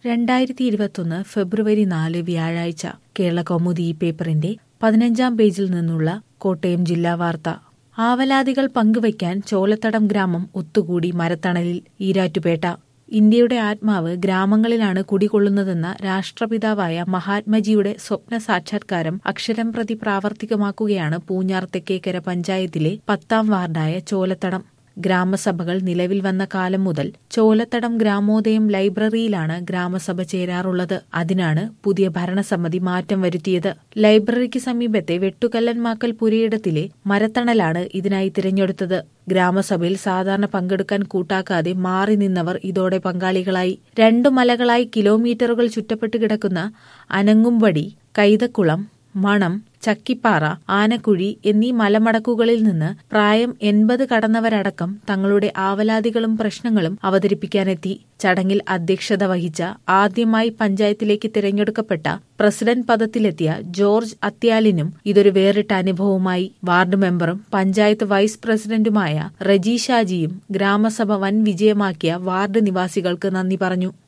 രണ്ടായിരത്തി ഇരുപത്തൊന്ന് ഫെബ്രുവരി നാല് വ്യാഴാഴ്ച കേരള കൗമുദി ഈ പേപ്പറിന്റെ പതിനഞ്ചാം പേജിൽ നിന്നുള്ള കോട്ടയം ജില്ലാ വാർത്ത ആവലാതികൾ പങ്കുവയ്ക്കാൻ ചോലത്തടം ഗ്രാമം ഒത്തുകൂടി മരത്തണലിൽ ഈരാറ്റുപേട്ട ഇന്ത്യയുടെ ആത്മാവ് ഗ്രാമങ്ങളിലാണ് കുടികൊള്ളുന്നതെന്ന രാഷ്ട്രപിതാവായ മഹാത്മജിയുടെ സ്വപ്ന സാക്ഷാത്കാരം അക്ഷരം പ്രതി പ്രാവർത്തികമാക്കുകയാണ് പൂഞ്ഞാർ തെക്കേക്കര പഞ്ചായത്തിലെ പത്താം വാർഡായ ചോലത്തടം ഗ്രാമസഭകൾ നിലവിൽ വന്ന കാലം മുതൽ ചോലത്തടം ഗ്രാമോദയം ലൈബ്രറിയിലാണ് ഗ്രാമസഭ ചേരാറുള്ളത് അതിനാണ് പുതിയ ഭരണസമിതി മാറ്റം വരുത്തിയത് ലൈബ്രറിക്ക് സമീപത്തെ വെട്ടുകല്ലന്മാക്കൽ പുരയിടത്തിലെ മരത്തണലാണ് ഇതിനായി തിരഞ്ഞെടുത്തത് ഗ്രാമസഭയിൽ സാധാരണ പങ്കെടുക്കാൻ കൂട്ടാക്കാതെ മാറി നിന്നവർ ഇതോടെ പങ്കാളികളായി രണ്ടു മലകളായി കിലോമീറ്ററുകൾ ചുറ്റപ്പെട്ട് കിടക്കുന്ന അനങ്ങുംവടി കൈതക്കുളം മണം ചക്കിപ്പാറ ആനക്കുഴി എന്നീ മലമടക്കുകളിൽ നിന്ന് പ്രായം എൺപത് കടന്നവരടക്കം തങ്ങളുടെ ആവലാതികളും പ്രശ്നങ്ങളും അവതരിപ്പിക്കാനെത്തി ചടങ്ങിൽ അധ്യക്ഷത വഹിച്ച ആദ്യമായി പഞ്ചായത്തിലേക്ക് തിരഞ്ഞെടുക്കപ്പെട്ട പ്രസിഡന്റ് പദത്തിലെത്തിയ ജോർജ് അത്യാലിനും ഇതൊരു വേറിട്ട അനുഭവമായി വാർഡ് മെമ്പറും പഞ്ചായത്ത് വൈസ് പ്രസിഡന്റുമായ റജി ഷാജിയും ഗ്രാമസഭ വൻ വിജയമാക്കിയ വാർഡ് നിവാസികൾക്ക് നന്ദി പറഞ്ഞു